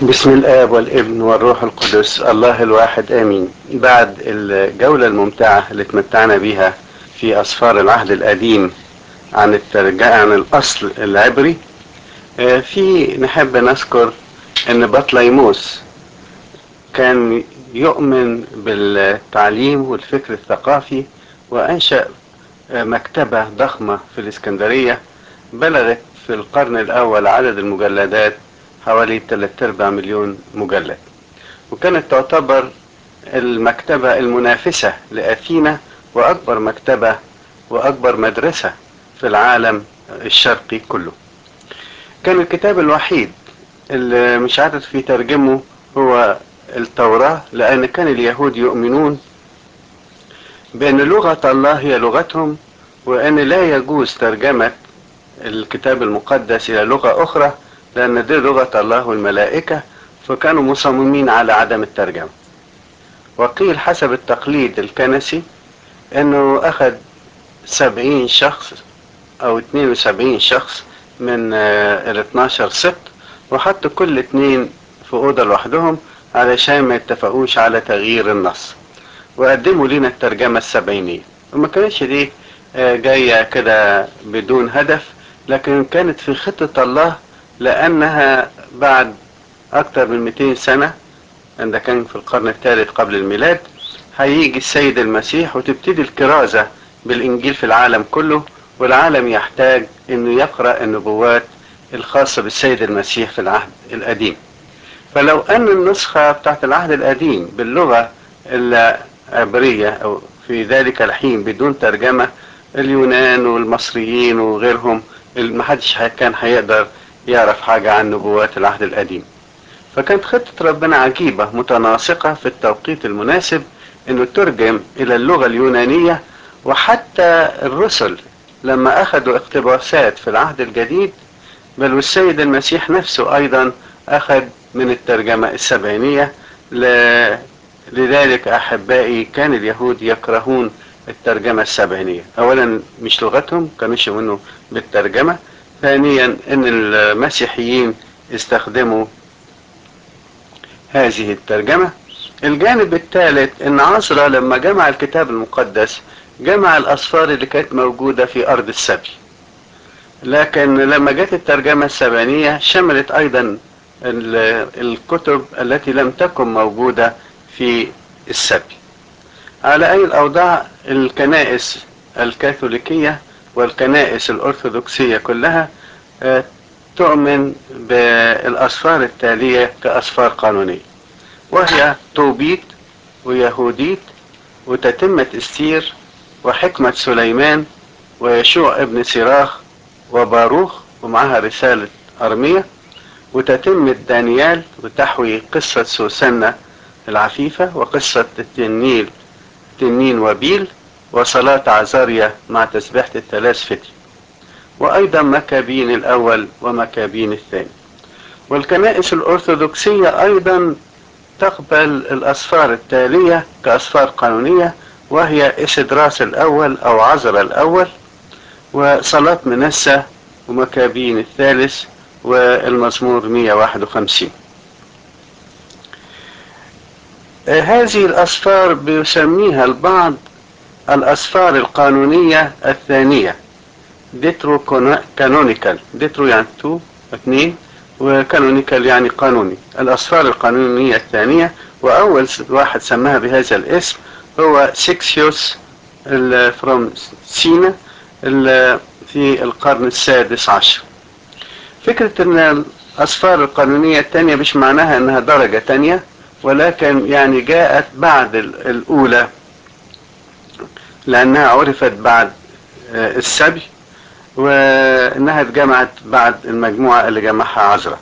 بسم الآب والابن والروح القدس الله الواحد آمين بعد الجولة الممتعة اللي تمتعنا بيها في أسفار العهد القديم عن الترجمة عن الأصل العبري آه، في نحب نذكر أن بطليموس كان يؤمن بالتعليم والفكر الثقافي وأنشأ آه، مكتبة ضخمة في الإسكندرية بلغت في القرن الأول عدد المجلدات حوالي 3 أرباع مليون مجلد وكانت تعتبر المكتبة المنافسة لأثينا وأكبر مكتبة وأكبر مدرسة في العالم الشرقي كله كان الكتاب الوحيد اللي مش عارف في ترجمه هو التوراة لأن كان اليهود يؤمنون بأن لغة الله هي لغتهم وأن لا يجوز ترجمة الكتاب المقدس إلى لغة أخرى لأن دي لغة الله والملائكة فكانوا مصممين على عدم الترجمة وقيل حسب التقليد الكنسي أنه أخذ سبعين شخص أو اتنين وسبعين شخص من ال 12 سبت وحط كل اتنين في أوضة لوحدهم علشان ما يتفقوش على تغيير النص وقدموا لنا الترجمة السبعينية وما كانتش دي آه، جاية كده بدون هدف لكن كانت في خطة الله لأنها بعد أكثر من 200 سنة عند كان في القرن الثالث قبل الميلاد هيجي السيد المسيح وتبتدي الكرازة بالإنجيل في العالم كله والعالم يحتاج إنه يقرأ النبوات الخاصة بالسيد المسيح في العهد القديم فلو أن النسخة بتاعت العهد القديم باللغة العبرية أو في ذلك الحين بدون ترجمة اليونان والمصريين وغيرهم محدش كان هيقدر يعرف حاجة عن نبوات العهد القديم فكانت خطة ربنا عجيبة متناسقة في التوقيت المناسب انه ترجم الى اللغة اليونانية وحتى الرسل لما اخذوا اقتباسات في العهد الجديد بل والسيد المسيح نفسه ايضا اخذ من الترجمة السبعينية ل... لذلك احبائي كان اليهود يكرهون الترجمة السبعينية اولا مش لغتهم كانوش يؤمنوا بالترجمة ثانيا ان المسيحيين استخدموا هذه الترجمة الجانب الثالث ان عصرة لما جمع الكتاب المقدس جمع الاسفار اللي كانت موجودة في ارض السبي لكن لما جت الترجمة السبعينية شملت ايضا الكتب التي لم تكن موجودة في السبي على اي الاوضاع الكنائس الكاثوليكية والكنائس الأرثوذكسية كلها تؤمن بالأسفار التالية كأسفار قانونية وهي توبيت ويهوديت وتتمة استير وحكمة سليمان ويشوع ابن سراخ وباروخ ومعها رسالة أرمية وتتمة دانيال وتحوي قصة سوسنة العفيفة وقصة التنيل تنين وبيل وصلاة عزاريا مع تسبيحة الثلاث فتي وأيضا مكابين الأول ومكابين الثاني والكنائس الأرثوذكسية أيضا تقبل الأسفار التالية كأسفار قانونية وهي إسدراس الأول أو عزر الأول وصلاة منسة ومكابين الثالث والمزمور 151 هذه الأسفار بيسميها البعض الأسفار القانونية الثانية ديترو كانونيكال ديترو يعني تو اثنين وكانونيكال يعني قانوني الأسفار القانونية الثانية وأول واحد سماها بهذا الاسم هو سيكسيوس فروم سينا في القرن السادس عشر فكرة ان الأسفار القانونية الثانية مش معناها انها درجة تانية ولكن يعني جاءت بعد الأولى لأنها عرفت بعد السبي وإنها اتجمعت بعد المجموعة اللي جمعها عزرا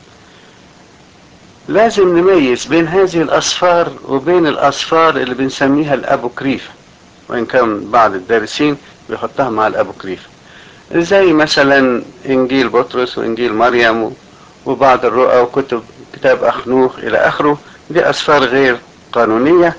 لازم نميز بين هذه الأصفار وبين الأصفار اللي بنسميها الأبوكريفة وإن كان بعض الدارسين بيحطها مع الأبوكريفة زي مثلا إنجيل بطرس وإنجيل مريم وبعض الرؤى وكتب كتاب أخنوخ إلى آخره دي أسفار غير قانونية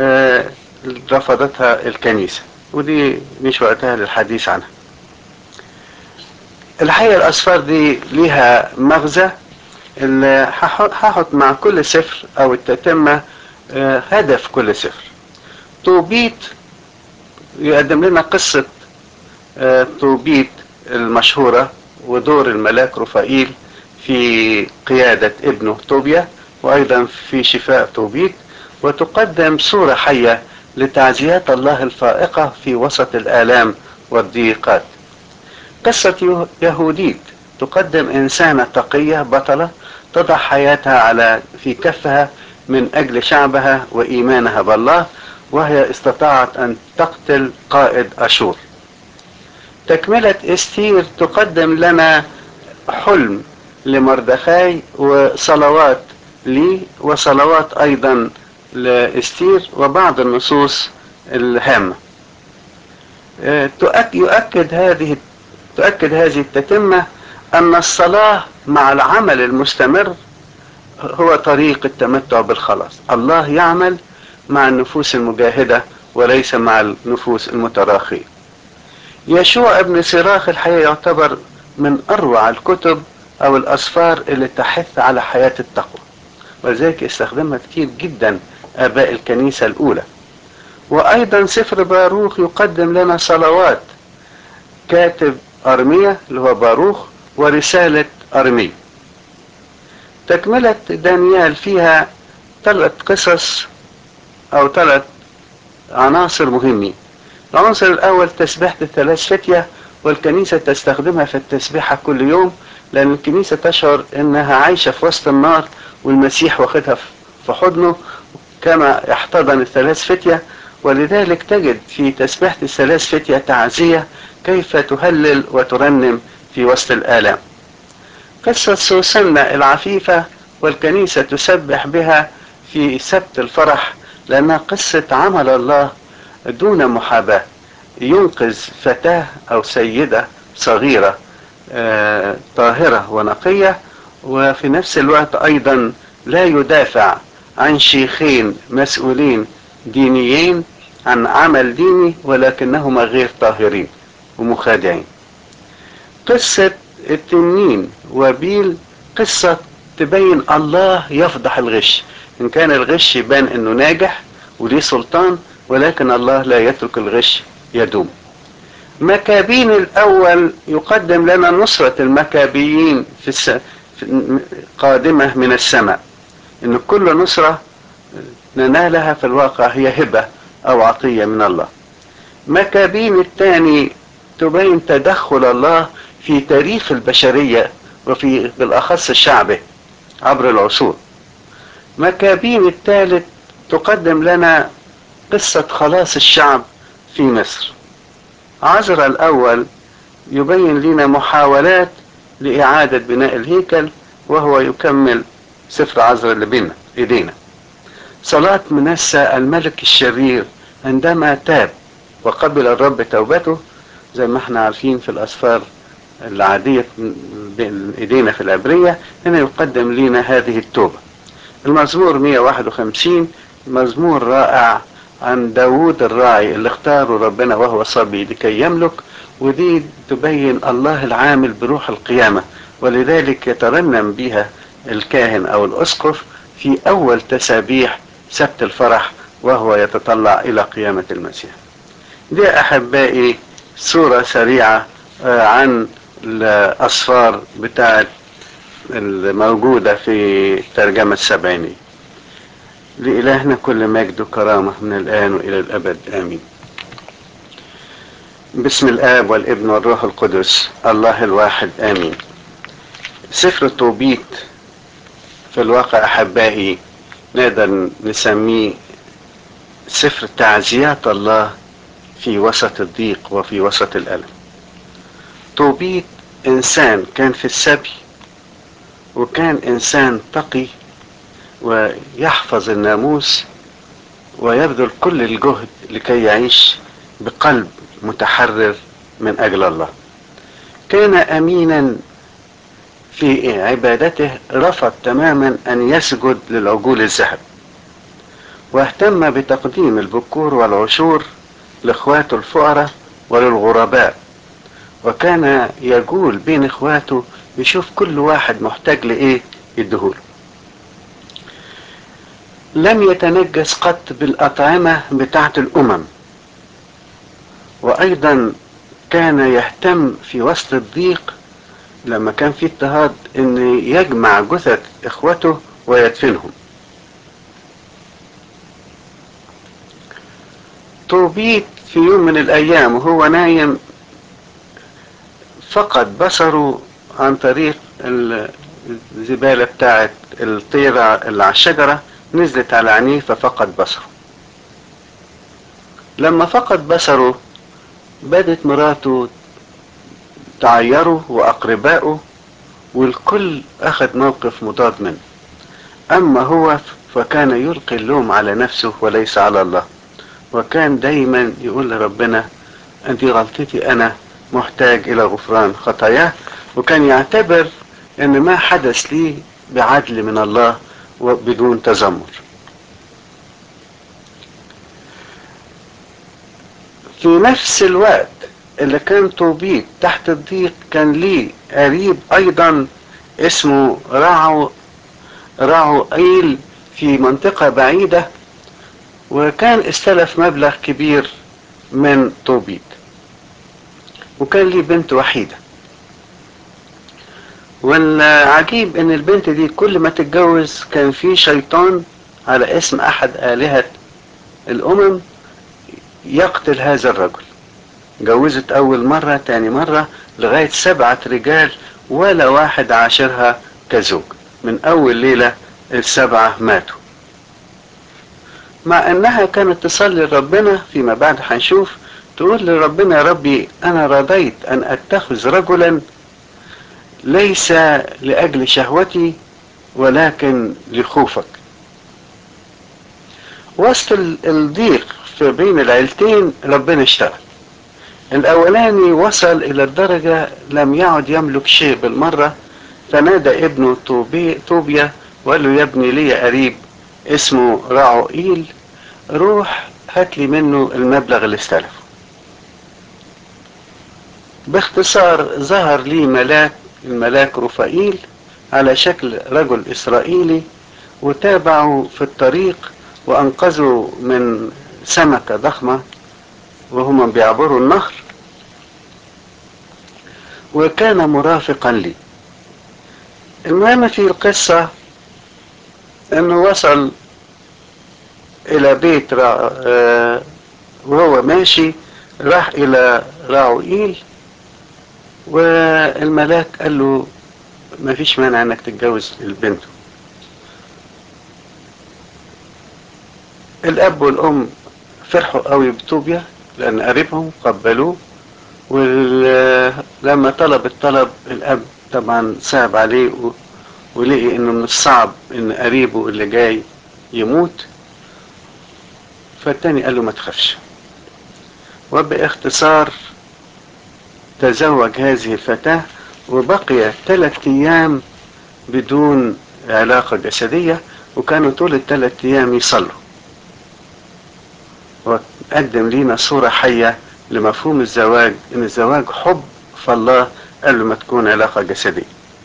رفضتها الكنيسة ودي مش وقتها للحديث عنها الحقيقة الأسفار دي ليها مغزى اللي هحط مع كل سفر او التتمة هدف كل سفر توبيت يقدم لنا قصة توبيت المشهورة ودور الملاك رفائيل في قيادة ابنه توبيا وأيضا في شفاء توبيت وتقدم صورة حية لتعزيات الله الفائقة في وسط الآلام والضيقات قصة يهوديت تقدم إنسانة تقية بطلة تضع حياتها على في كفها من أجل شعبها وإيمانها بالله وهي استطاعت أن تقتل قائد أشور تكملة استير تقدم لنا حلم لمردخاي وصلوات لي وصلوات أيضا لاستير وبعض النصوص الهامة يؤكد هذه تؤكد هذه التتمة أن الصلاة مع العمل المستمر هو طريق التمتع بالخلاص الله يعمل مع النفوس المجاهدة وليس مع النفوس المتراخية يشوع ابن سراخ الحقيقة يعتبر من أروع الكتب أو الأسفار اللي تحث على حياة التقوى ولذلك استخدمها كتير جدا آباء الكنيسة الأولى وأيضا سفر باروخ يقدم لنا صلوات كاتب أرمية اللي هو باروخ ورسالة أرمية تكملة دانيال فيها ثلاث قصص أو ثلاث عناصر مهمين العنصر الأول تسبيحة الثلاث فتية والكنيسة تستخدمها في التسبيحة كل يوم لأن الكنيسة تشعر أنها عايشة في وسط النار والمسيح واخدها في حضنه كما يحتضن الثلاث فتية ولذلك تجد في تسبيحة الثلاث فتية تعزية كيف تهلل وترنم في وسط الآلام قصة سوسنة العفيفة والكنيسة تسبح بها في سبت الفرح لأنها قصة عمل الله دون محاباة ينقذ فتاة أو سيدة صغيرة آه طاهرة ونقية وفي نفس الوقت أيضا لا يدافع عن شيخين مسؤولين دينيين عن عمل ديني ولكنهما غير طاهرين ومخادعين قصة التنين وبيل قصة تبين الله يفضح الغش إن كان الغش يبان إنه ناجح وليه سلطان ولكن الله لا يترك الغش يدوم مكابين الأول يقدم لنا نصرة المكابيين في, الس... في قادمة من السماء إن كل نصرة ننالها في الواقع هي هبة أو عطية من الله مكابين الثاني تبين تدخل الله في تاريخ البشرية وفي بالأخص شعبه عبر العصور مكابين الثالث تقدم لنا قصة خلاص الشعب في مصر عزر الأول يبين لنا محاولات لإعادة بناء الهيكل وهو يكمل سفر عزر اللي بينا إيدينا صلاة منسى الملك الشرير عندما تاب وقبل الرب توبته زي ما احنا عارفين في الأسفار العادية بين ايدينا في العبرية هنا يقدم لنا هذه التوبة المزمور 151 مزمور رائع عن داوود الراعي اللي اختاره ربنا وهو صبي لكي يملك ودي تبين الله العامل بروح القيامة ولذلك يترنم بها الكاهن أو الأسقف في أول تسابيح سبت الفرح وهو يتطلع إلى قيامة المسيح دي أحبائي صورة سريعة عن الأصفار بتاعت الموجودة في الترجمة السبعينية لإلهنا كل مجد وكرامة من الآن وإلى الأبد آمين بسم الآب والابن والروح القدس الله الواحد آمين سفر التوبيت في الواقع أحبائي نقدر نسميه سفر تعزيات الله في وسط الضيق وفي وسط الألم توبيت إنسان كان في السبي وكان إنسان تقي ويحفظ الناموس ويبذل كل الجهد لكي يعيش بقلب متحرر من أجل الله كان أمينا في عبادته رفض تماما أن يسجد للعجول الذهب واهتم بتقديم البكور والعشور لاخواته الفقراء وللغرباء وكان يجول بين اخواته يشوف كل واحد محتاج لايه يديهوله لم يتنجس قط بالأطعمة بتاعة الأمم وأيضا كان يهتم في وسط الضيق لما كان في اضطهاد ان يجمع جثث اخوته ويدفنهم توبيت في يوم من الايام وهو نايم فقد بصره عن طريق الزبالة بتاعت الطيرة اللي على الشجرة نزلت على عينيه ففقد بصره لما فقد بصره بدت مراته تعيره وأقربائه والكل أخذ موقف مضاد منه أما هو فكان يلقي اللوم على نفسه وليس على الله وكان دايما يقول لربنا أنت غلطتي أنا محتاج إلى غفران خطاياه وكان يعتبر أن ما حدث لي بعدل من الله وبدون تذمر في نفس الوقت اللي كان توبيت تحت الضيق كان ليه قريب ايضا اسمه راعو راعو ايل في منطقة بعيدة وكان استلف مبلغ كبير من توبيت وكان ليه بنت وحيدة والعجيب ان البنت دي كل ما تتجوز كان في شيطان على اسم احد الهة الامم يقتل هذا الرجل جوزت أول مرة تاني مرة لغاية سبعة رجال ولا واحد عاشرها كزوج من أول ليلة السبعة ماتوا مع أنها كانت تصلي لربنا فيما بعد هنشوف تقول لربنا يا ربي أنا رضيت أن أتخذ رجلا ليس لأجل شهوتي ولكن لخوفك وسط الضيق في بين العيلتين ربنا اشتغل الاولاني وصل الى الدرجة لم يعد يملك شيء بالمرة فنادى ابنه طوبي طوبيا وقال له يا ابني لي قريب اسمه راعوئيل روح هات لي منه المبلغ اللي استلفه باختصار ظهر لي ملاك الملاك رفائيل على شكل رجل اسرائيلي وتابعه في الطريق وانقذه من سمكة ضخمة وهم بيعبروا النهر وكان مرافقا لي المهم في القصة انه وصل الى بيت را... آه وهو ماشي راح الى راعوئيل والملاك قال له ما فيش مانع انك تتجوز البنت الاب والام فرحوا قوي بطوبيا لان قريبهم قبلوه ولما طلب الطلب الاب طبعا صعب عليه ولقي انه من الصعب ان قريبه اللي جاي يموت فالتاني قال له ما تخافش وباختصار تزوج هذه الفتاة وبقي ثلاث ايام بدون علاقة جسدية وكانوا طول الثلاث ايام يصلوا وقدم لنا صورة حية لمفهوم الزواج ان الزواج حب فالله قال له ما تكون علاقة جسدية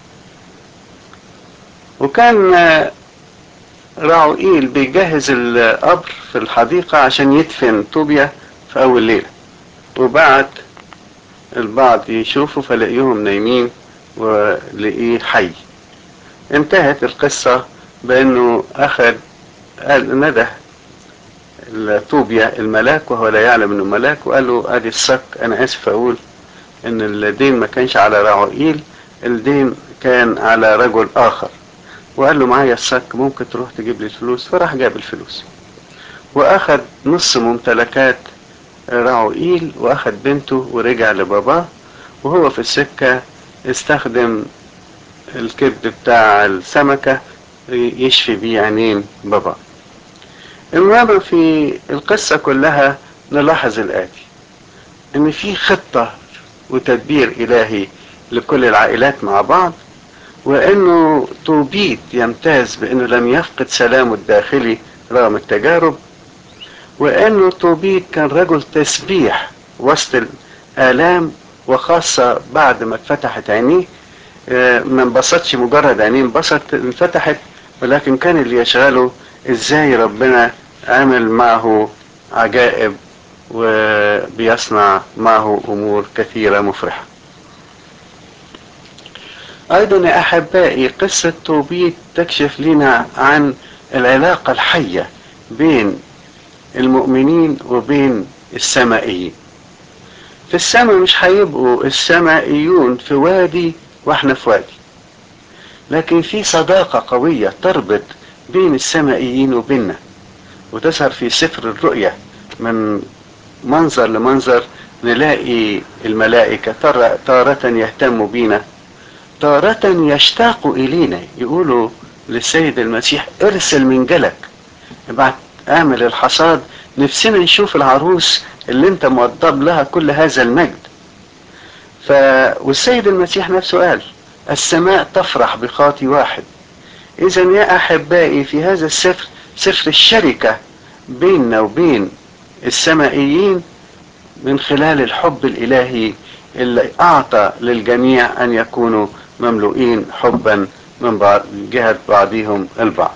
وكان راعوئيل بيجهز القبر في الحديقة عشان يدفن طوبيا في أول ليلة وبعت البعض يشوفوا فلاقيهم نايمين ولقيه حي انتهت القصة بأنه أخذ قال نده طوبيا الملاك وهو لا يعلم انه ملاك وقال له ادي الصك انا اسف اقول ان الدين ما كانش على راعوئيل الدين كان على رجل اخر وقال له معايا الصك ممكن تروح تجيب لي الفلوس فراح جاب الفلوس واخد نص ممتلكات راعوئيل واخد بنته ورجع لباباه وهو في السكة استخدم الكبد بتاع السمكة يشفي بيه عينين بابا المهم في القصة كلها نلاحظ الآتي ان في خطة وتدبير الهي لكل العائلات مع بعض وانه توبيت يمتاز بانه لم يفقد سلامه الداخلي رغم التجارب وانه توبيت كان رجل تسبيح وسط الالام وخاصة بعد ما اتفتحت عينيه ما انبسطش مجرد عينيه انبسط انفتحت ولكن كان اللي يشغله ازاي ربنا عمل معه عجائب وبيصنع معه امور كثيره مفرحه ايضا يا احبائي قصه توبيت تكشف لنا عن العلاقه الحيه بين المؤمنين وبين السمائيين في السماء مش هيبقوا السمائيون في وادي واحنا في وادي لكن في صداقة قوية تربط بين السمائيين وبيننا وتظهر في سفر الرؤيا من منظر لمنظر نلاقي الملائكة تارة يهتموا بينا تارة يشتاقوا إلينا يقولوا للسيد المسيح ارسل من جلك ابعت اعمل الحصاد نفسنا نشوف العروس اللي انت موضب لها كل هذا المجد ف والسيد المسيح نفسه قال السماء تفرح بخاطي واحد اذا يا احبائي في هذا السفر سفر الشركه بيننا وبين السمائيين من خلال الحب الالهي اللي اعطى للجميع ان يكونوا مملوئين حبا من بعض جهه بعضهم البعض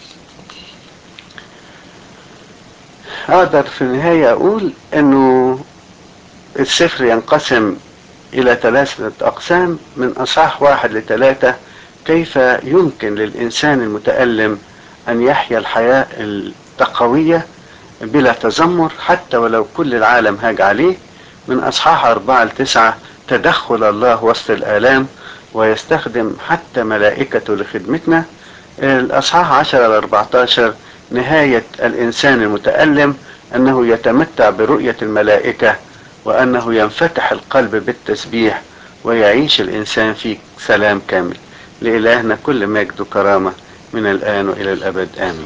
اقدر في النهايه اقول انه السفر ينقسم الى ثلاثه اقسام من اصحاح واحد لثلاثه كيف يمكن للانسان المتالم ان يحيا الحياه التقويه بلا تذمر حتى ولو كل العالم هاج عليه من اصحاح اربعه لتسعه تدخل الله وسط الالام ويستخدم حتى ملائكته لخدمتنا الاصحاح 10 ل 14 نهاية الإنسان المتألم أنه يتمتع برؤية الملائكة وأنه ينفتح القلب بالتسبيح ويعيش الإنسان في سلام كامل لإلهنا كل مجد وكرامة من الآن وإلى الأبد آمين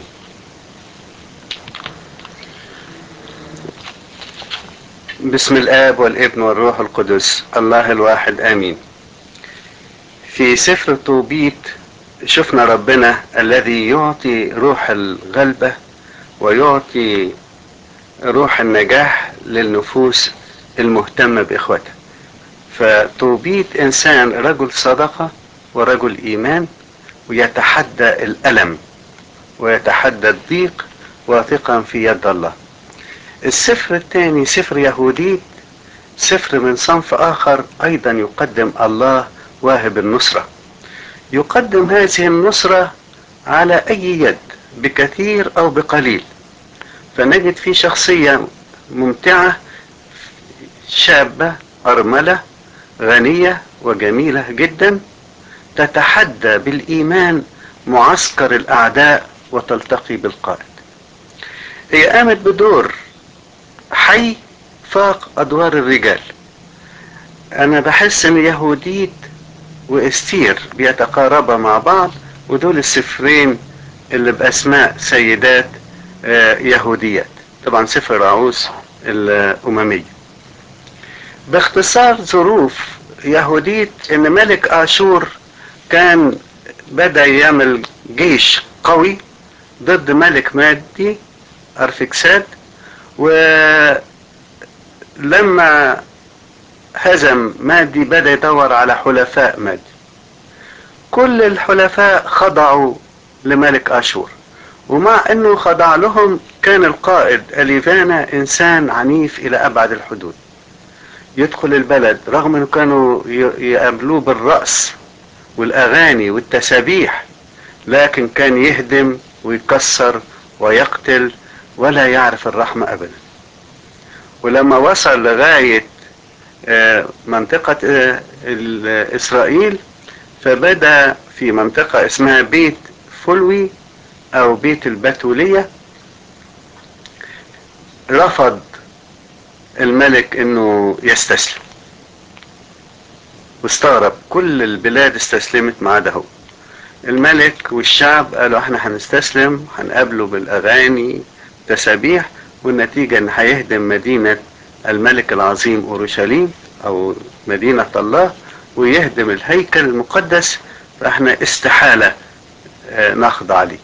بسم الآب والابن والروح القدس الله الواحد آمين في سفر توبيت شفنا ربنا الذي يعطي روح الغلبة ويعطي روح النجاح للنفوس المهتمة بإخوتها فتوبيت إنسان رجل صدقة ورجل إيمان ويتحدى الألم ويتحدى الضيق واثقا في يد الله السفر الثاني سفر يهوديت سفر من صنف آخر أيضا يقدم الله واهب النصره يقدم هذه النصرة على أي يد بكثير أو بقليل فنجد في شخصية ممتعة شابة أرملة غنية وجميلة جدا تتحدى بالإيمان معسكر الأعداء وتلتقي بالقائد هي قامت بدور حي فاق أدوار الرجال أنا بحس إن يهوديت واستير بيتقاربا مع بعض ودول السفرين اللي بأسماء سيدات يهوديات طبعا سفر العروس الأممية باختصار ظروف يهوديت ان ملك اشور كان بدأ يعمل جيش قوي ضد ملك مادي ارفكساد ولما هزم مادي بدأ يدور على حلفاء مادي كل الحلفاء خضعوا لملك اشور ومع انه خضع لهم كان القائد اليفانا انسان عنيف الى ابعد الحدود يدخل البلد رغم انه كانوا يقابلوه بالرأس والاغاني والتسابيح لكن كان يهدم ويكسر ويقتل ولا يعرف الرحمة ابدا ولما وصل لغاية منطقة اسرائيل فبدأ في منطقة اسمها بيت فلوي او بيت البتولية رفض الملك انه يستسلم واستغرب كل البلاد استسلمت ما عدا هو الملك والشعب قالوا احنا هنستسلم هنقابله بالاغاني تسابيح والنتيجة ان هيهدم مدينة الملك العظيم اورشليم او مدينة الله ويهدم الهيكل المقدس فاحنا استحالة نخضع ليه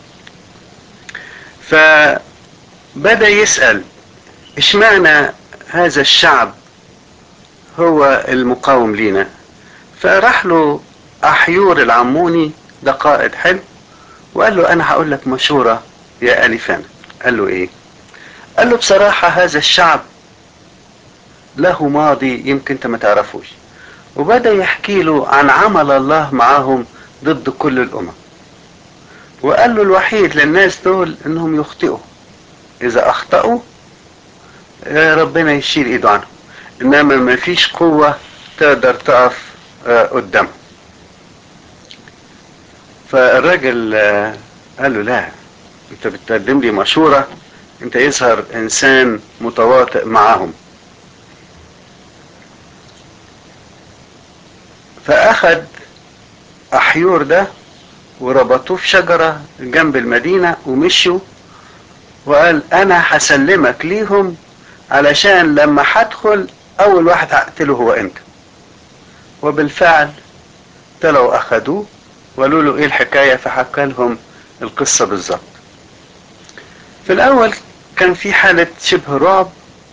فبدأ يسأل اشمعنى هذا الشعب هو المقاوم لينا فراح له احيور العموني ده قائد حلو وقال له انا هقول لك مشورة يا الفان قال له ايه قال له بصراحة هذا الشعب له ماضي يمكن انت ما تعرفوش وبدأ يحكي له عن عمل الله معاهم ضد كل الامم وقال له الوحيد للناس دول انهم يخطئوا اذا اخطأوا ربنا يشيل ايده عنهم انما ما فيش قوة تقدر تقف قدامه فالراجل قال له لا انت بتقدم لي مشورة انت يظهر انسان متواطئ معاهم فاخد احيور ده وربطوه في شجرة جنب المدينة ومشوا وقال انا هسلمك ليهم علشان لما هدخل اول واحد هقتله هو انت وبالفعل طلعوا اخدوه وقالوا له ايه الحكاية فحكى لهم القصة بالظبط في الاول كان في حالة شبه رعب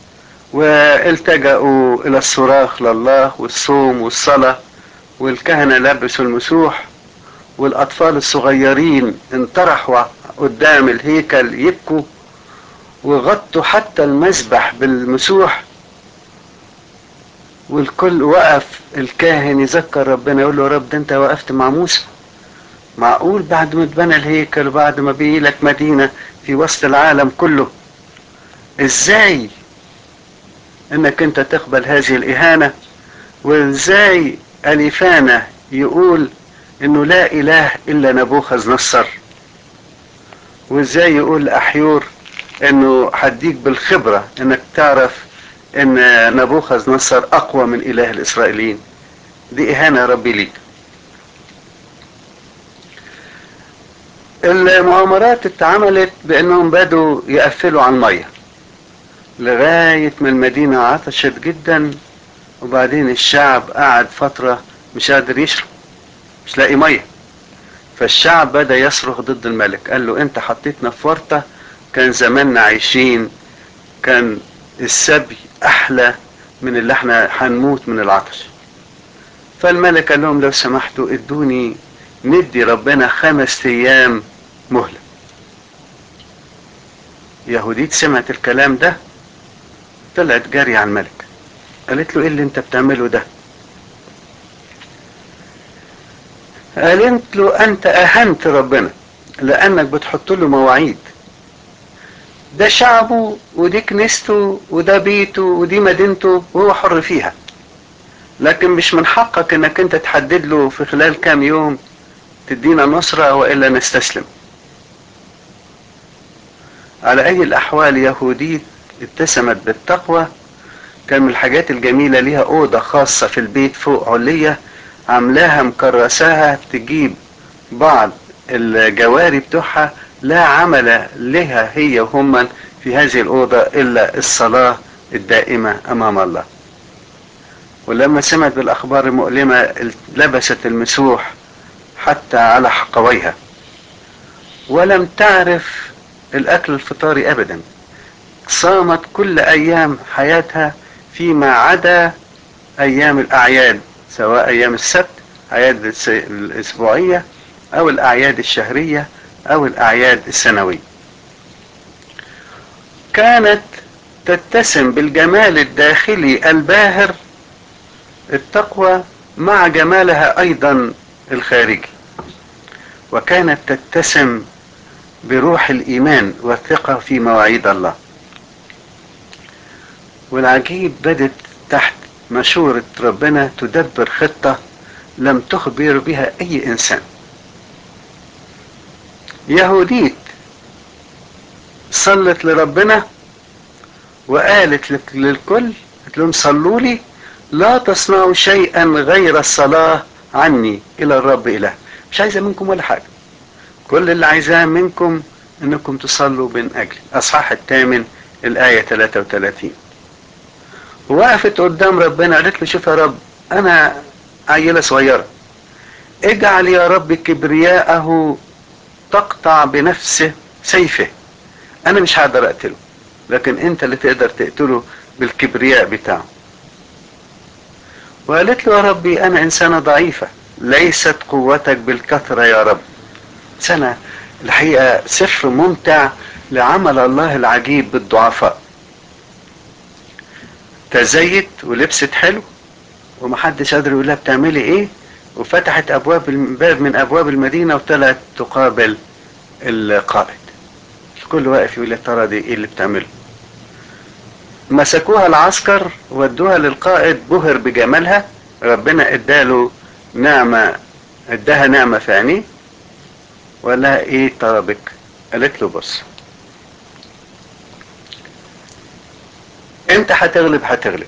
والتجأوا الى الصراخ لله والصوم والصلاة والكهنة لبسوا المسوح والاطفال الصغيرين انطرحوا قدام الهيكل يبكوا وغطوا حتى المسبح بالمسوح والكل وقف الكاهن يذكر ربنا يقول له يا رب ده انت وقفت مع موسى معقول بعد ما اتبنى الهيكل وبعد ما بقي لك مدينة في وسط العالم كله ازاي انك انت تقبل هذه الاهانة وازاي اليفانا يقول انه لا اله الا نبوخذ نصر وازاي يقول لاحيور انه هديك بالخبرة انك تعرف ان نبوخذ نصر اقوى من اله الاسرائيليين دي اهانة يا ربي ليك المؤامرات اتعملت بانهم بدوا يقفلوا على المية لغاية ما المدينة عطشت جدا وبعدين الشعب قعد فترة مش قادر يشرب مش لاقي مية فالشعب بدأ يصرخ ضد الملك قال له انت حطيتنا في ورطة كان زماننا عايشين كان السبي احلى من اللي احنا هنموت من العطش فالملك قال لهم لو سمحتوا ادوني ندي ربنا خمس ايام مهلة يهوديت سمعت الكلام ده طلعت جاري على الملك قالت له ايه اللي انت بتعمله ده قالت له انت اهنت ربنا لانك بتحط له مواعيد ده شعبه ودي كنيسته وده بيته ودي مدينته وهو حر فيها لكن مش من حقك انك انت تحدد له في خلال كام يوم تدينا نصرة والا نستسلم على اي الاحوال يهوديت اتسمت بالتقوى كان من الحاجات الجميلة ليها اوضة خاصة في البيت فوق علية عاملاها مكرساها تجيب بعض الجواري بتوعها لا عمل لها هي وهم في هذه الأوضة إلا الصلاة الدائمة أمام الله ولما سمعت بالأخبار المؤلمة لبست المسوح حتى على حقويها ولم تعرف الأكل الفطاري أبدا صامت كل أيام حياتها فيما عدا أيام الأعياد سواء أيام السبت أعياد الأسبوعية أو الأعياد الشهرية أو الأعياد السنوية كانت تتسم بالجمال الداخلي الباهر التقوى مع جمالها أيضا الخارجي وكانت تتسم بروح الإيمان والثقة في مواعيد الله والعجيب بدت تحت مشورة ربنا تدبر خطة لم تخبر بها أي إنسان يهوديت صلت لربنا وقالت للكل قالت لهم صلوا لي لا تصنعوا شيئا غير الصلاة عني إلى الرب إله مش عايزة منكم ولا حاجة كل اللي عايزاه منكم انكم تصلوا من اجلي اصحاح الثامن الاية 33 وقفت قدام ربنا قالت له شوف يا رب انا عيلة صغيرة اجعل يا رب كبرياءه تقطع بنفسه سيفه انا مش هقدر اقتله لكن انت اللي تقدر تقتله بالكبرياء بتاعه وقالت له يا ربي انا انسانة ضعيفة ليست قوتك بالكثرة يا رب سنة الحقيقة سفر ممتع لعمل الله العجيب بالضعفاء تزيت ولبست حلو ومحدش قادر يقول لها بتعملي ايه وفتحت ابواب باب من ابواب المدينه وطلعت تقابل القائد الكل واقف يقول يا ترى دي ايه اللي بتعمله مسكوها العسكر ودوها للقائد بهر بجمالها ربنا اداله نعمة اداها نعمة في عينيه وقال لها ايه طلبك قالت له بص انت هتغلب هتغلب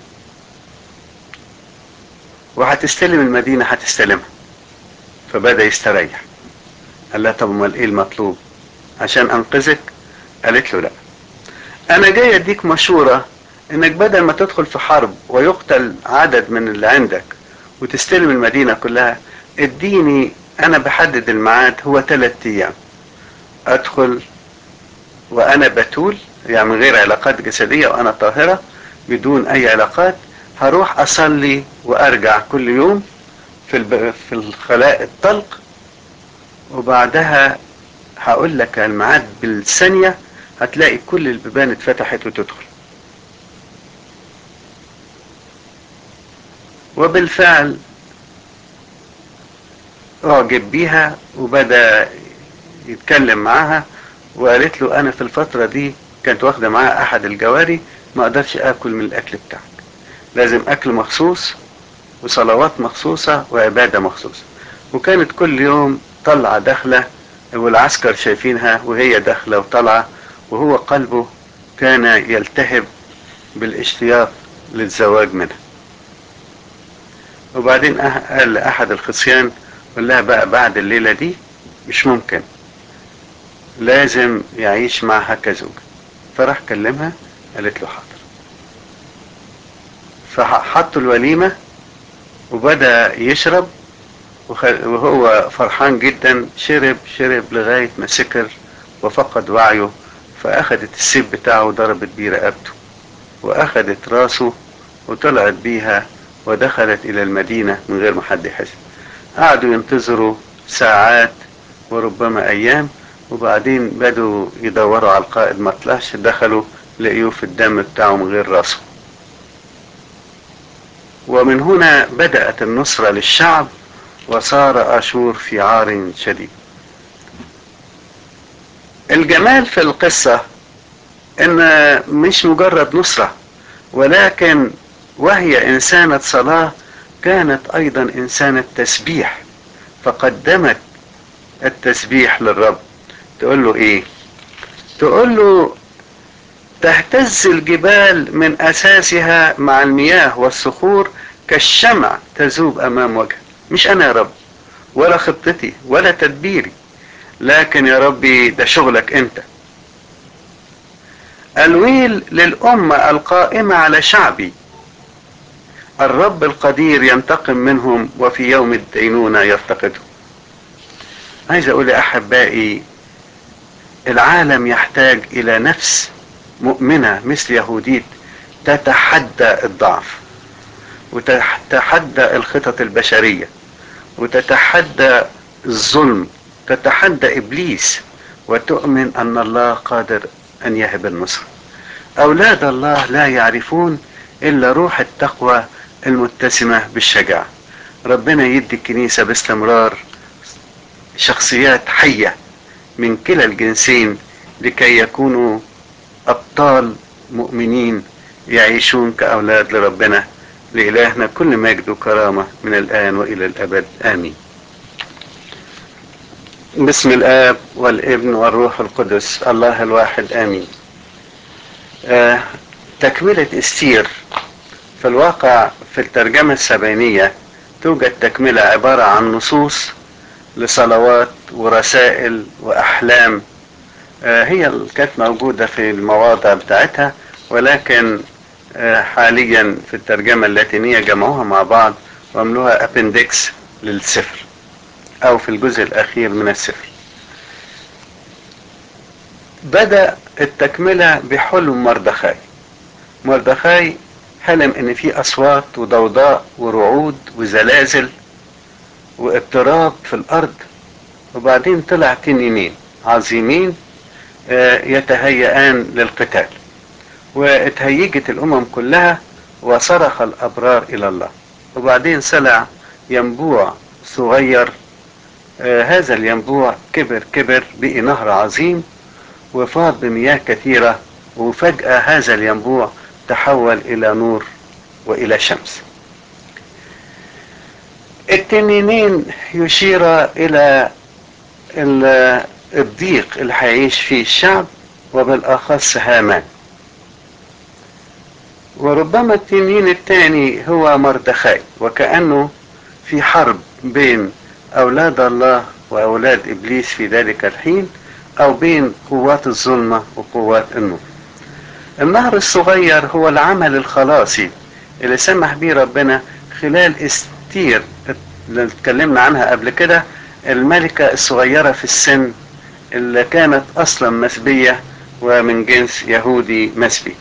وهتستلم المدينة هتستلمها فبدأ يستريح قال لها طب امال ايه المطلوب عشان انقذك قالت له لا انا جاي اديك مشورة انك بدل ما تدخل في حرب ويقتل عدد من اللي عندك وتستلم المدينة كلها اديني انا بحدد الميعاد هو ثلاث ايام ادخل وانا بتول يعني من غير علاقات جسدية وانا طاهرة بدون اي علاقات هروح اصلي وارجع كل يوم في الب... في الخلاء الطلق وبعدها هقول لك الميعاد بالثانية هتلاقي كل البيبان اتفتحت وتدخل وبالفعل اعجب بيها وبدأ يتكلم معاها وقالت له انا في الفترة دي كانت واخدة معاها احد الجواري ما اقدرش اكل من الاكل بتاعك لازم اكل مخصوص وصلوات مخصوصة وعبادة مخصوصة وكانت كل يوم طلعة داخلة والعسكر شايفينها وهي داخلة وطلعة وهو قلبه كان يلتهب بالاشتياق للزواج منها وبعدين قال لأحد الخصيان قال لها بقى بعد الليلة دي مش ممكن لازم يعيش معها كزوج فراح كلمها قالت له حاضر فحطوا الوليمة وبدأ يشرب وهو فرحان جدا شرب شرب لغاية ما سكر وفقد وعيه فأخدت السيب بتاعه وضربت بيه رقبته وأخدت راسه وطلعت بيها ودخلت إلى المدينة من غير ما حد يحس قعدوا ينتظروا ساعات وربما أيام وبعدين بدوا يدوروا على القائد ما طلعش دخلوا لقيوه في الدم بتاعه من غير راسه ومن هنا بدأت النصرة للشعب وصار أشور في عار شديد الجمال في القصة ان مش مجرد نصرة ولكن وهي انسانة صلاة كانت ايضا انسانة تسبيح فقدمت التسبيح للرب تقول له ايه تقول له تهتز الجبال من اساسها مع المياه والصخور كالشمع تذوب امام وجهك مش انا يا رب ولا خطتي ولا تدبيري لكن يا ربي ده شغلك انت الويل للأمة القائمة على شعبي الرب القدير ينتقم منهم وفي يوم الدينونة يفتقدهم عايز أقول لأحبائي العالم يحتاج إلى نفس مؤمنة مثل يهوديت تتحدى الضعف وتتحدى الخطط البشرية وتتحدى الظلم تتحدى إبليس وتؤمن أن الله قادر أن يهب النصر أولاد الله لا يعرفون إلا روح التقوى المتسمة بالشجاعة ربنا يدي الكنيسة باستمرار شخصيات حية من كلا الجنسين لكي يكونوا أبطال مؤمنين يعيشون كأولاد لربنا لإلهنا كل مجد وكرامة من الآن وإلى الأبد آمين بسم الآب والابن والروح القدس الله الواحد آمين آه تكملة استير في الواقع في الترجمة السبعينية توجد تكملة عبارة عن نصوص لصلوات ورسائل وأحلام آه هي اللي كانت موجودة في المواضع بتاعتها ولكن آه حاليا في الترجمة اللاتينية جمعوها مع بعض وعملوها ابندكس للسفر او في الجزء الاخير من السفر بدأ التكملة بحلم مردخاي مردخاي حلم ان في اصوات وضوضاء ورعود وزلازل واضطراب في الارض وبعدين طلع تنينين عظيمين يتهيئان للقتال واتهيجت الامم كلها وصرخ الابرار الى الله وبعدين سلع ينبوع صغير آه هذا الينبوع كبر كبر بقي نهر عظيم وفاض بمياه كثيرة وفجأة هذا الينبوع تحول إلى نور وإلى شمس التنينين يشير إلى الضيق اللي هيعيش فيه الشعب وبالأخص هامان وربما التنين الثاني هو مردخاي وكأنه في حرب بين أولاد الله وأولاد إبليس في ذلك الحين أو بين قوات الظلمة وقوات النور النهر الصغير هو العمل الخلاصي اللي سمح به ربنا خلال استير اللي اتكلمنا عنها قبل كده الملكة الصغيرة في السن اللي كانت أصلا مسبية ومن جنس يهودي مسبي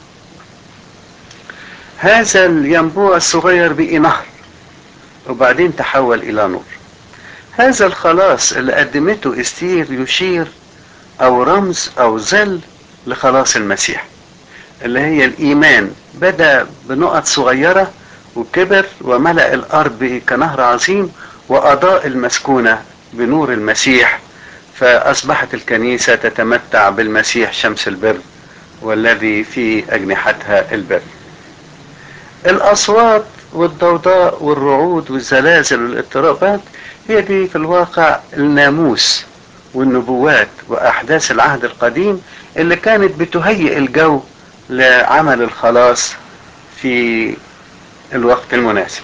هذا الينبوع الصغير بقي نهر وبعدين تحول إلى نور هذا الخلاص اللي قدمته استير يشير أو رمز أو ظل لخلاص المسيح اللي هي الإيمان بدأ بنقط صغيرة وكبر وملأ الأرض كنهر عظيم وأضاء المسكونة بنور المسيح فأصبحت الكنيسة تتمتع بالمسيح شمس البر والذي في أجنحتها البر الأصوات والضوضاء والرعود والزلازل والاضطرابات هي دي في الواقع الناموس والنبوات وأحداث العهد القديم اللي كانت بتهيئ الجو لعمل الخلاص في الوقت المناسب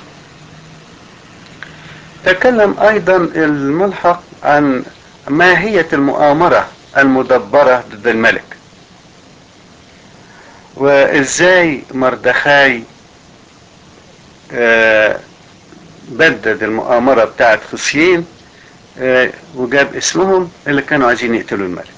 تكلم أيضا الملحق عن ماهية المؤامرة المدبرة ضد الملك وإزاي مردخاي آه بدد المؤامرة بتاعت خصيين آه وجاب اسمهم اللي كانوا عايزين يقتلوا الملك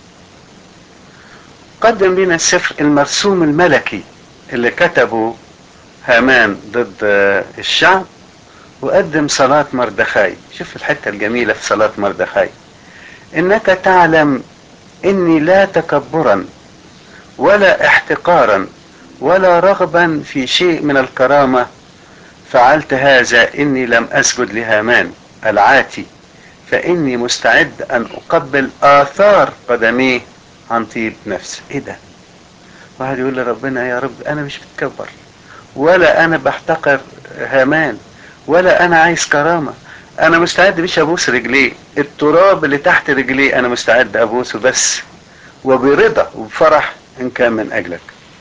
قدم لنا السفر المرسوم الملكي اللي كتبه هامان ضد آه الشعب وقدم صلاة مردخاي شوف الحتة الجميلة في صلاة مردخاي إنك تعلم إني لا تكبرا ولا احتقارا ولا رغبا في شيء من الكرامة فعلت هذا إني لم أسجد لهامان العاتي فإني مستعد أن أقبل آثار قدميه عن طيب نفس إيه ده واحد يقول لربنا يا رب أنا مش بتكبر ولا أنا بحتقر هامان ولا أنا عايز كرامة أنا مستعد مش أبوس رجليه التراب اللي تحت رجليه أنا مستعد أبوسه بس وبرضا وبفرح إن كان من أجلك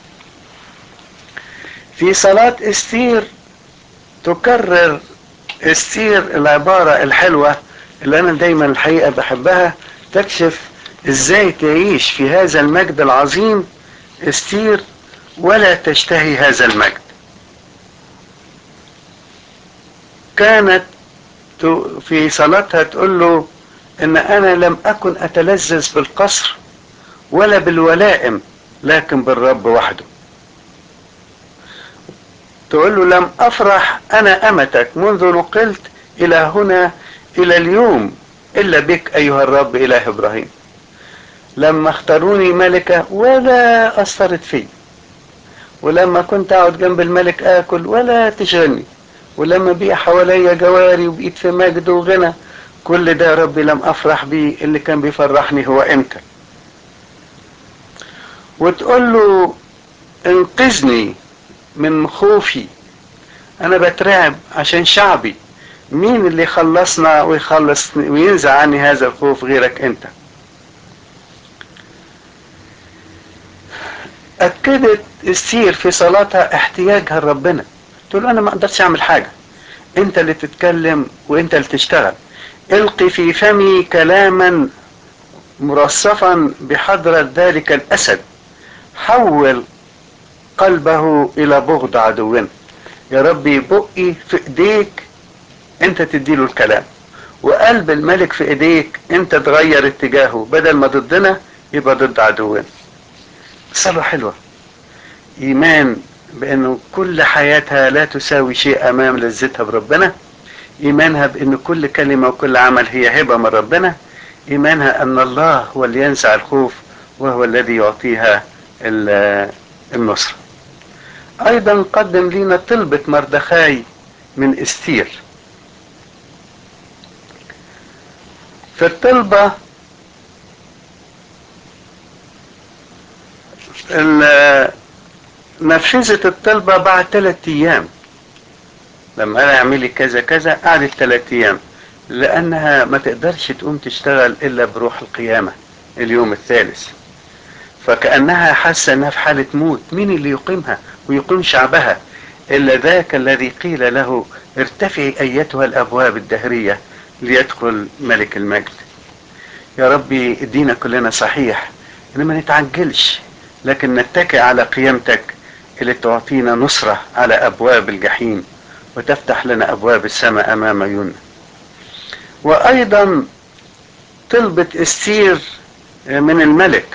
في صلاة استير تكرر استير العبارة الحلوة اللي أنا دايما الحقيقة بحبها تكشف إزاي تعيش في هذا المجد العظيم استير ولا تشتهي هذا المجد كانت في صلاتها تقول له ان انا لم اكن اتلذذ بالقصر ولا بالولائم لكن بالرب وحده تقول له لم افرح انا امتك منذ نقلت الى هنا الى اليوم الا بك ايها الرب اله ابراهيم لما اختاروني ملكة ولا اثرت في ولما كنت اقعد جنب الملك اكل ولا تشغلني ولما بقي حواليا جواري وبقيت في مجد وغنى كل ده يا ربي لم افرح بيه اللي كان بيفرحني هو انت وتقول له انقذني من خوفي انا بترعب عشان شعبي مين اللي خلصنا ويخلص وينزع عني هذا الخوف غيرك انت اكدت استير في صلاتها احتياجها لربنا تقول له انا ما اقدرش اعمل حاجه انت اللي تتكلم وانت اللي تشتغل القي في فمي كلاما مرصفا بحضرة ذلك الاسد حول قلبه الى بغض عدونا يا ربي بقي في ايديك انت تديله الكلام وقلب الملك في ايديك انت تغير اتجاهه بدل ما ضدنا يبقى ضد عدونا صلاة حلوة ايمان بانه كل حياتها لا تساوي شيء امام لذتها بربنا إيمانها بأن كل كلمة وكل عمل هي هبة من ربنا إيمانها أن الله هو اللي ينزع الخوف وهو الذي يعطيها النصر أيضا قدم لنا طلبة مردخاي من استير في الطلبة نفذت الطلبة بعد ثلاثة أيام لما قال اعملي كذا كذا قعدت ثلاثة أيام لأنها ما تقدرش تقوم تشتغل إلا بروح القيامة اليوم الثالث فكأنها حاسة أنها في حالة موت مين اللي يقيمها ويقيم شعبها إلا ذاك الذي قيل له ارتفعي أيتها الأبواب الدهرية ليدخل ملك المجد يا ربي ادينا كلنا صحيح ان ما نتعجلش لكن نتكئ على قيامتك اللي تعطينا نصرة على أبواب الجحيم وتفتح لنا أبواب السماء أمام عيوننا وأيضا طلبت استير من الملك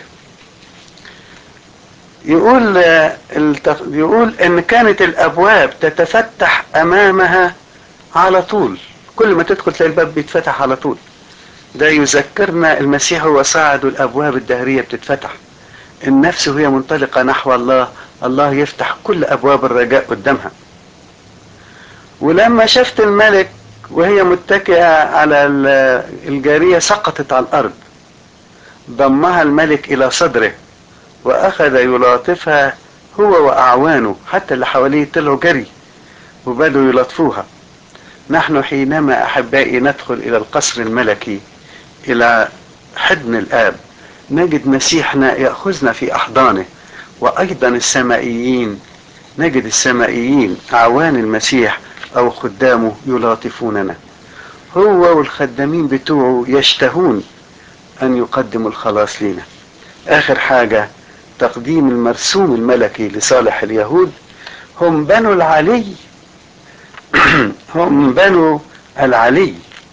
يقول يقول ان كانت الابواب تتفتح امامها على طول كل ما تدخل تلاقي الباب بيتفتح على طول ده يذكرنا المسيح هو صاعد الابواب الدهريه بتتفتح النفس وهي منطلقه نحو الله الله يفتح كل ابواب الرجاء قدامها ولما شفت الملك وهي متكئه على الجاريه سقطت على الارض ضمها الملك الى صدره واخذ يلاطفها هو واعوانه حتى اللي حواليه طلعوا جري وبدوا يلطفوها نحن حينما احبائي ندخل الى القصر الملكي الى حضن الاب نجد مسيحنا ياخذنا في احضانه وايضا السمائيين نجد السمائيين اعوان المسيح او خدامه يلاطفوننا هو والخدامين بتوعه يشتهون ان يقدموا الخلاص لنا اخر حاجه تقديم المرسوم الملكي لصالح اليهود هم بنو العلي هم بنو العلي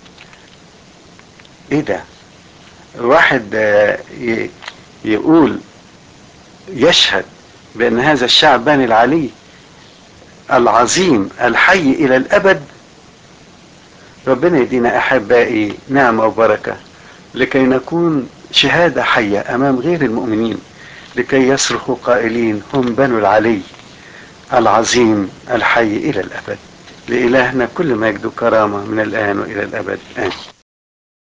ايه ده الواحد يقول يشهد بان هذا الشعب بني العلي العظيم الحي الى الابد ربنا يدينا احبائي نعمه وبركه لكي نكون شهاده حيه امام غير المؤمنين لكي يصرخوا قائلين هم بنو العلي العظيم الحي الى الابد لالهنا كل مجد وكرامه من الان والى الابد امين